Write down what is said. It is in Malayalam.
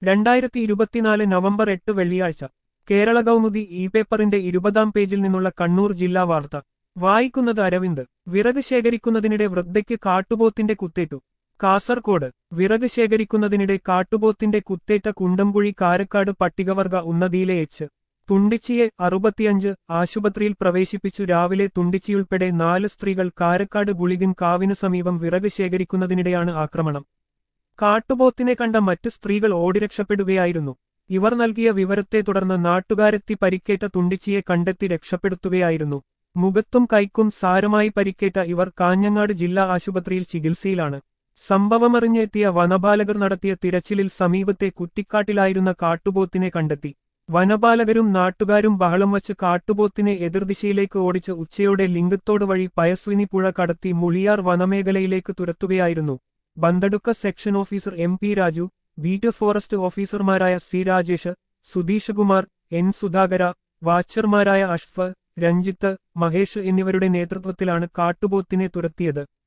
രണ്ടായിരത്തി ഇരുപത്തിനാല് നവംബർ എട്ട് വെള്ളിയാഴ്ച കേരള കൗമുദി ഇ പേപ്പറിന്റെ ഇരുപതാം പേജിൽ നിന്നുള്ള കണ്ണൂർ ജില്ലാ വാർത്ത വായിക്കുന്നത് അരവിന്ദ് വിറക് ശേഖരിക്കുന്നതിനിടെ വൃദ്ധയ്ക്ക് കാട്ടുപോത്തിന്റെ കുത്തേറ്റു കാസർകോട് വിറക് ശേഖരിക്കുന്നതിനിടെ കാട്ടുപോത്തിന്റെ കുത്തേറ്റ കുണ്ടംകുഴി കാരക്കാട് പട്ടികവർഗ ഉന്നതിയിലെ എച്ച് തുണ്ടിച്ചിയെ അറുപത്തിയഞ്ച് ആശുപത്രിയിൽ പ്രവേശിപ്പിച്ചു രാവിലെ തുണ്ടിച്ചിയുൾപ്പെടെ നാല് സ്ത്രീകൾ കാരക്കാട് ഗുളികൻ കാവിനു സമീപം വിറക് ശേഖരിക്കുന്നതിനിടെയാണ് ആക്രമണം കാട്ടുപോത്തിനെ കണ്ട മറ്റ് സ്ത്രീകൾ ഓടി രക്ഷപ്പെടുകയായിരുന്നു ഇവർ നൽകിയ വിവരത്തെ തുടർന്ന് നാട്ടുകാരെത്തി പരിക്കേറ്റ തുണ്ടിച്ചിയെ കണ്ടെത്തി രക്ഷപ്പെടുത്തുകയായിരുന്നു മുഖത്തും കൈക്കും സാരമായി പരിക്കേറ്റ ഇവർ കാഞ്ഞങ്ങാട് ജില്ലാ ആശുപത്രിയിൽ ചികിത്സയിലാണ് സംഭവമറിഞ്ഞെത്തിയ വനപാലകർ നടത്തിയ തിരച്ചിലിൽ സമീപത്തെ കുറ്റിക്കാട്ടിലായിരുന്ന കാട്ടുപോത്തിനെ കണ്ടെത്തി വനപാലകരും നാട്ടുകാരും ബഹളം വച്ച് കാട്ടുപോത്തിനെ എതിർദിശയിലേക്ക് ഓടിച്ച് ഉച്ചയോടെ ലിംഗത്തോട് വഴി പയസ്വിനി പുഴ കടത്തി മുളിയാർ വനമേഖലയിലേക്ക് തുരത്തുകയായിരുന്നു Bandadukka section officer M P Raju beat forest ഓഫീസർമാരായ സി രാജേഷ് സുധീഷ് കുമാർ എൻ സുധാകര വാച്ചർമാരായ അഷ്ഫ് രഞ്ജിത്ത് മഹേഷ് എന്നിവരുടെ നേതൃത്വത്തിലാണ് കാട്ടുപോത്തിനെ തുരത്തിയത്